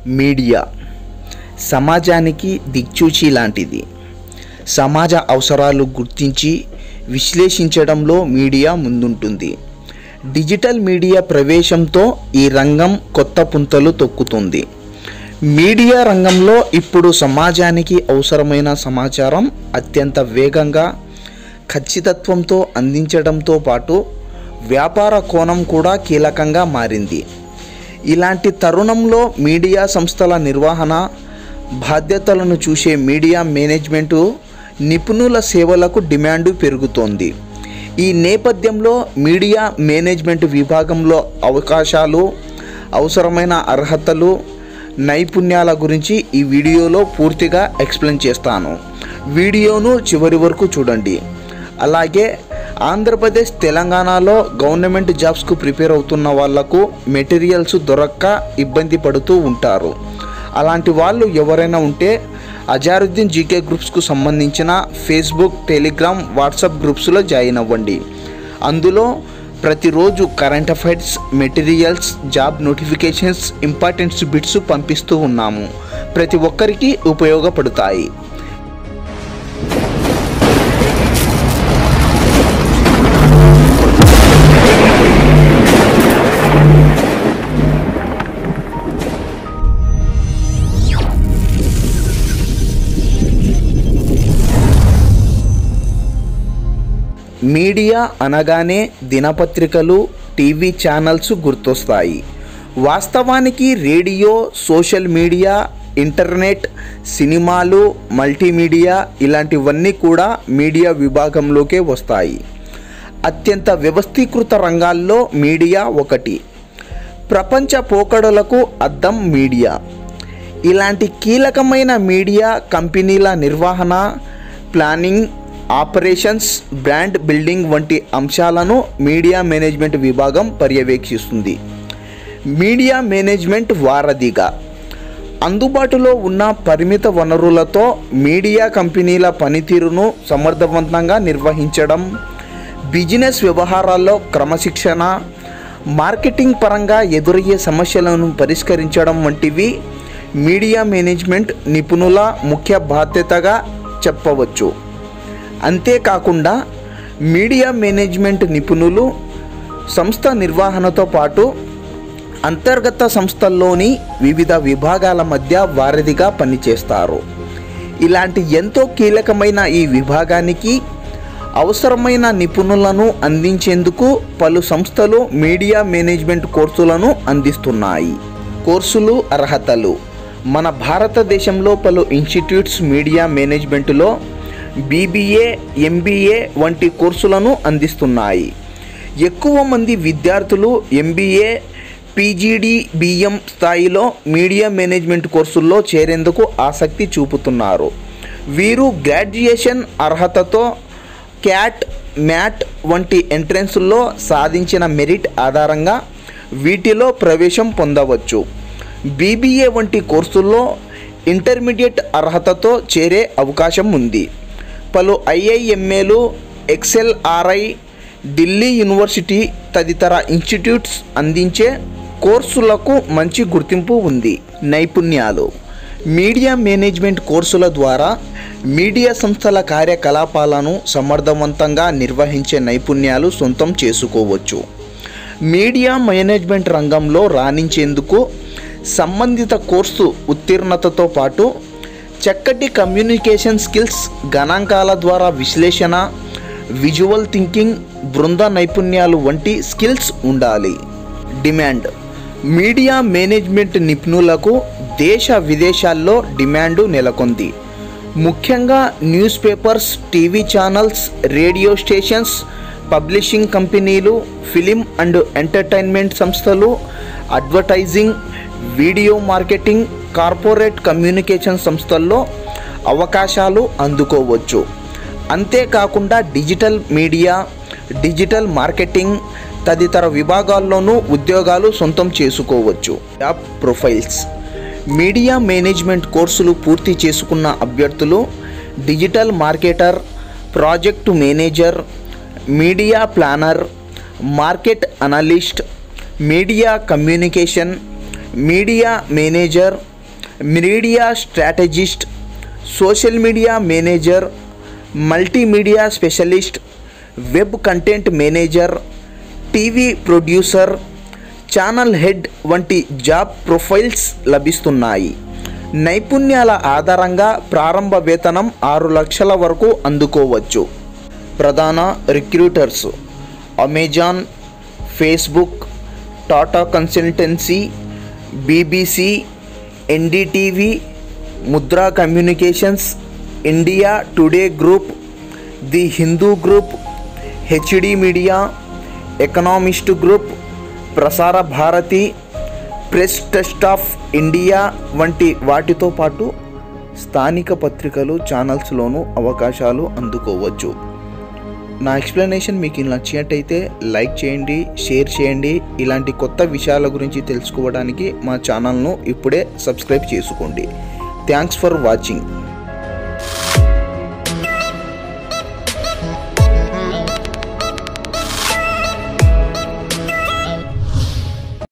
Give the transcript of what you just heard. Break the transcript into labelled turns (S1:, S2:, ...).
S1: media సమాజానికి దిక్చూచి లాంటిది సమాజ అవసరాలు గుర్తించి విశ్లేషించడంలో మీడియా ముందుంటుంది డిజిటల్ మీడియా ప్రవేశంతో ఈ రంగం కొత్త పుంతలు తొక్కుతుంది మీడియా రంగంలో ఇప్పుడు సమాజానికి అవసరమైన సమాచారం అత్యంత వేగంగా ఖచ్చితత్వంతో అందించడంతో పాటు వ్యాపార కోణం కూడా కీలకంగా మారింది ఇలాంటి తరుణంలో మీడియా సంస్థల నిర్వహణ బాధ్యతలను చూసే మీడియా మేనేజ్మెంటు నిపుణుల సేవలకు డిమాండు పెరుగుతోంది ఈ నేపథ్యంలో మీడియా మేనేజ్మెంట్ విభాగంలో అవకాశాలు అవసరమైన అర్హతలు నైపుణ్యాల గురించి ఈ వీడియోలో పూర్తిగా ఎక్స్ప్లెయిన్ చేస్తాను వీడియోను చివరి వరకు చూడండి అలాగే ఆంధ్రప్రదేశ్ తెలంగాణలో గవర్నమెంట్ జాబ్స్కు ప్రిపేర్ అవుతున్న వాళ్లకు మెటీరియల్స్ దొరక్క ఇబ్బంది పడుతూ ఉంటారు అలాంటి వాళ్ళు ఎవరైనా ఉంటే అజారుద్దీన్ జీకే గ్రూప్స్కు సంబంధించిన ఫేస్బుక్ టెలిగ్రామ్ వాట్సాప్ గ్రూప్స్లో జాయిన్ అవ్వండి అందులో ప్రతిరోజు current affairs materials job notifications importants bits పంపిస్తూ ఉన్నాము ప్రతి ఒక్కరికి ఉపయోగపడతాయి మీడియా అనగానే దినపత్రికలు టీవీ ఛానల్స్ గుర్తొస్తాయి వాస్తవానికి రేడియో సోషల్ మీడియా ఇంటర్నెట్ సినిమాలు మల్టీమీడియా ఇలాంటివన్నీ కూడా మీడియా విభాగంలోకే వస్తాయి అత్యంత వ్యవస్థీకృత రంగాల్లో మీడియా ఒకటి ప్రపంచ పోకడలకు అద్దం మీడియా ఇలాంటి కీలకమైన మీడియా కంపెనీల నిర్వహణ ప్లానింగ్ ఆపరేషన్స్ బ్రాండ్ బిల్డింగ్ వంటి అంశాలను మీడియా మేనేజ్మెంట్ విభాగం పర్యవేక్షిస్తుంది మీడియా మేనేజ్మెంట్ వారధిగా అందుబాటులో ఉన్న పరిమిత వనరులతో మీడియా కంపెనీల పనితీరును సమర్థవంతంగా నిర్వహించడం బిజినెస్ వ్యవహారాల్లో క్రమశిక్షణ మార్కెటింగ్ పరంగా ఎదురయ్యే సమస్యలను పరిష్కరించడం వంటివి మీడియా మేనేజ్మెంట్ నిపుణుల ముఖ్య బాధ్యతగా చెప్పవచ్చు అంతేకాకుండా మీడియా మేనేజ్మెంట్ నిపుణులు సంస్థ నిర్వహణతో పాటు అంతర్గత సంస్థల్లోని వివిధ విభాగాల మధ్య వారధిగా పనిచేస్తారు ఇలాంటి ఎంతో కీలకమైన ఈ విభాగానికి అవసరమైన నిపుణులను అందించేందుకు పలు సంస్థలు మీడియా మేనేజ్మెంట్ కోర్సులను అందిస్తున్నాయి కోర్సులు అర్హతలు మన భారతదేశంలో పలు ఇన్స్టిట్యూట్స్ మీడియా మేనేజ్మెంట్లో బీబీఏ ఎంబీఏ వంటి కోర్సులను అందిస్తున్నాయి ఎక్కువ మంది విద్యార్థులు ఎంబీఏ పీజీడీ బిఎం స్థాయిలో మీడియా మేనేజ్మెంట్ కోర్సుల్లో చేరేందుకు ఆసక్తి చూపుతున్నారు వీరు గ్రాడ్యుయేషన్ అర్హతతో క్యాట్ మ్యాట్ వంటి ఎంట్రెన్స్లో సాధించిన మెరిట్ ఆధారంగా వీటిలో ప్రవేశం పొందవచ్చు బీబీఏ వంటి కోర్సుల్లో ఇంటర్మీడియట్ అర్హతతో చేరే అవకాశం ఉంది పలు ఐఐఎంఏలు ఎక్సెల్ఆర్ఐ ఢిల్లీ యూనివర్సిటీ తదితర ఇన్స్టిట్యూట్స్ అందించే కోర్సులకు మంచి గుర్తింపు ఉంది నైపుణ్యాలు మీడియా మేనేజ్మెంట్ కోర్సుల ద్వారా మీడియా సంస్థల కార్యకలాపాలను సమర్థవంతంగా నిర్వహించే నైపుణ్యాలు సొంతం చేసుకోవచ్చు మీడియా మేనేజ్మెంట్ రంగంలో రాణించేందుకు సంబంధిత కోర్సు ఉత్తీర్ణతతో పాటు చక్కటి కమ్యూనికేషన్ స్కిల్స్ గణాంకాల ద్వారా విశ్లేషణ విజువల్ థింకింగ్ బృంద నైపుణ్యాలు వంటి స్కిల్స్ ఉండాలి డిమాండ్ మీడియా మేనేజ్మెంట్ నిపుణులకు దేశ విదేశాల్లో డిమాండు నెలకొంది ముఖ్యంగా news papers TV channels radio stations publishing కంపెనీలు ఫిలిం అండ్ ఎంటర్టైన్మెంట్ సంస్థలు advertising video marketing corporate communication సంస్థల్లో అవకాశాలు అందుకోవచ్చు అంతేకాకుండా డిజిటల్ మీడియా డిజిటల్ మార్కెటింగ్ తదితర విభాగాల్లోనూ ఉద్యోగాలు సొంతం చేసుకోవచ్చు జాబ్ ప్రొఫైల్స్ మీడియా మేనేజ్మెంట్ కోర్సులు పూర్తి చేసుకున్న అభ్యర్థులు digital marketer project manager media planner market analyst media communication media manager media strategist social media manager multimedia specialist web content manager TV producer channel head వంటి job profiles లభిస్తున్నాయి నైపుణ్యాల ఆధారంగా ప్రారంభ వేతనం ఆరు లక్షల వరకు అందుకోవచ్చు ప్రధాన recruiters Amazon Facebook Tata consultancy BBC NDTV Mudra communications India today group the Hindu group HD media economist group Prasar Bharati press trust of India వంటి వాటితో పాటు స్థానిక పత్రికలు ఛానల్స్లోనూ అవకాశాలు అందుకోవచ్చు నా ఎక్స్ప్లెనేషన్ మీకు నచ్చినట్టయితే లైక్ చేయండి షేర్ చేయండి ఇలాంటి కొత్త విషయాల గురించి తెలుసుకోవడానికి మా ఛానల్ను ఇప్పుడే సబ్స్క్రైబ్ చేసుకోండి థ్యాంక్స్ ఫర్ వాచింగ్